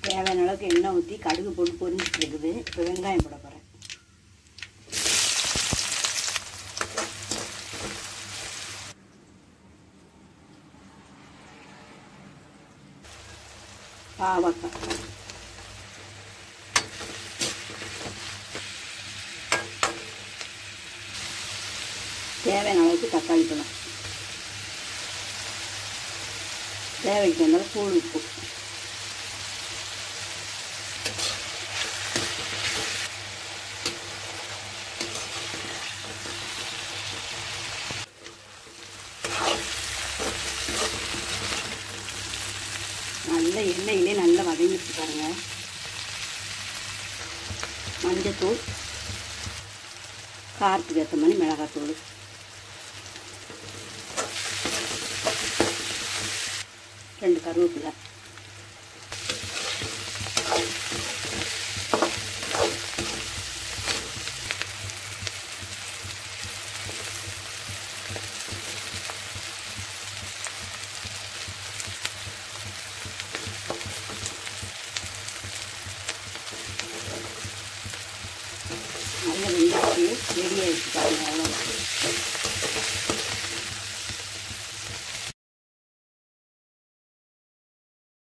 தேவையான அளவுக்கு எண்ணெய் ஊற்றி கடுகு போட்டு பொரிஞ்சிட்டு இருக்குது இப்போ வெங்காயம் போட போகிறேன் பாவக்காய் தேவையான அளவுக்கு தக்காளி பழம் தேவைக்கு தகுந்த தூள் உப்பு நல்ல எண்ணெயிலே நல்லா வதங்கிட்டு பாருங்க மஞ்சத்தூள் காரத்துக்கு ஏற்ற மாதிரி மிளகாத்தூள் ரெண்டு கருவேப்பிலை நல்ல வெங்காயத்தையும் ரெடி ஆகிடுச்சு பாருங்க அவ்வளோ